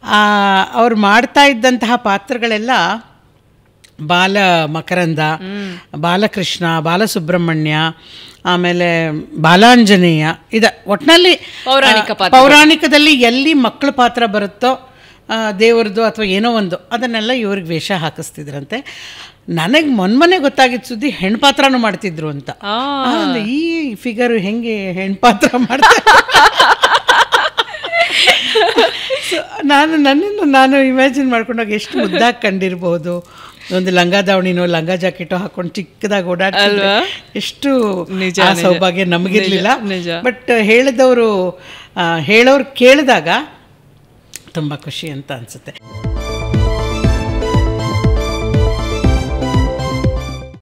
ಅವ್ರು ಮಾಡ್ತಾ ಇದ್ದಂತಹ ಪಾತ್ರಗಳೆಲ್ಲ ಬಾಲ ಮಕರಂದ ಬಾಲಕೃಷ್ಣ ಬಾಲಸುಬ್ರಹ್ಮಣ್ಯ ಆಮೇಲೆ ಬಾಲಾಂಜನೇಯ ಇದ ಒಟ್ಟಿನಲ್ಲಿ ಪೌರಾಣಿಕ ಆ, ಪೌರಾಣಿಕದಲ್ಲಿ ಎಲ್ಲಿ ಮಕ್ಕಳ ಪಾತ್ರ ಬರುತ್ತೋ ಆ, ದೇವ್ರದ್ದು ಅಥವಾ ಏನೋ ಒಂದು ಅದನ್ನೆಲ್ಲ ಇವ್ರಿಗೆ ವೇಷ ಹಾಕಿಸ್ತಿದ್ರಂತೆ ನನಗೆ ಮೊನ್ಮೊನ್ನೆ ಗೊತ್ತಾಗಿದ್ದ ಸುದ್ದಿ ಹೆಣ್ಣು ಪಾತ್ರನೂ ಮಾಡ್ತಿದ್ರು ಅಂತ ಆ. ಆಮೇಲೆ ಈ ಫಿಗರ್ ಹೆಂಗೆ ಹೆಣ್ಣು ಪಾತ್ರ ಮಾಡ್ತಾರೆ So, ನಾನು ನನ್ನನ್ನು ನಾನು ಇಮ್ಯಾಜಿನ್ ಮಾಡ್ಕೊಂಡಾಗ ಎಷ್ಟು ಮುದ್ದಾಗಿ ಕಂಡಿರ್ಬೋದು ಒಂದು ಲಂಗ ದಾವಣಿನೋ ಲಂಗ ಜಾಕೆಟೋ ಹಾಕೊಂಡು ಚಿಕ್ಕದಾಗಿ ಓಡಾಡ್ತಿದ್ರೆ ಅಲ್ವಾ? ಎಷ್ಟು ನಿಜ, ಆ ನಿಜ. ಸೌಭಾಗ್ಯ ನಮಗಿರ್ಲಿಲ್ಲ ನಿಜ. ಬಟ್ ಹೇಳಿದವರು ಹೇಳೋರು ಕೇಳಿದಾಗ ತುಂಬ ಖುಷಿ ಅಂತ ಅನಿಸುತ್ತೆ